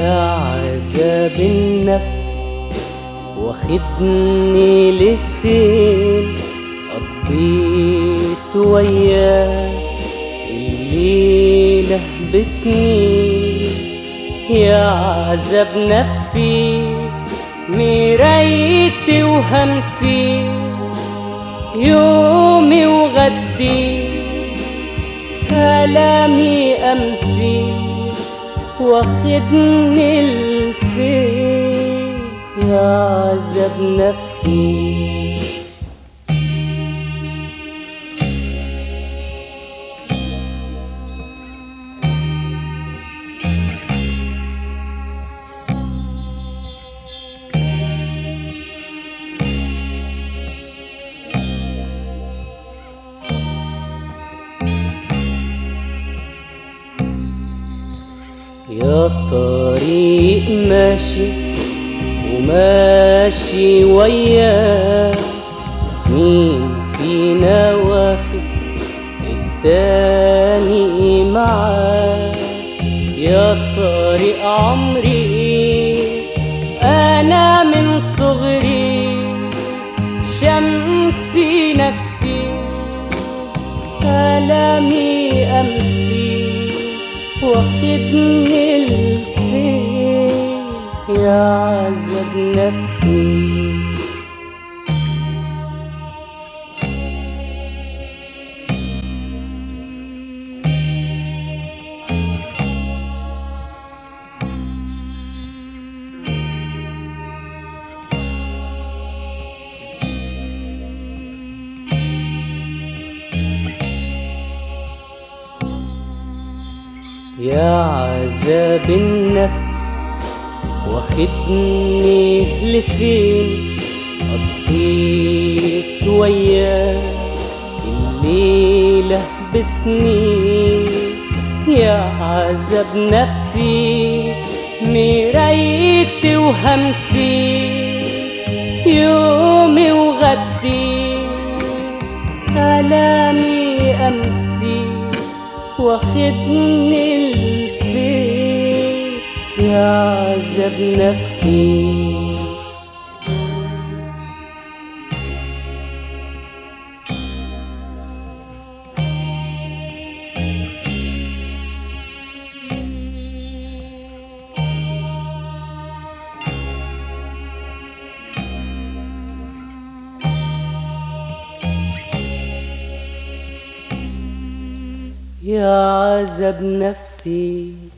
يا عذاب النفس واخدني لفين قضيت وياك الليلة بسنين يا عذاب نفسي مرايتي وهمسي يومي وغدي كلامي أمسي واخدني الفين يا عذاب نفسي يا طريق ماشي وماشي وياك مين فينا واخد التاني معاه يا طريق عمري انا من صغري شمسي نفسي كلامي امسي واخدني الفين يا عذاب نفسي يا عذاب النفس واخدني لفين قضيت وياك الليلة بسنين يا عذاب نفسي مرايتي وهمسي يومي وغدي كلامي أمسي واخدني الفين يا عذاب نفسي يا عذاب نفسي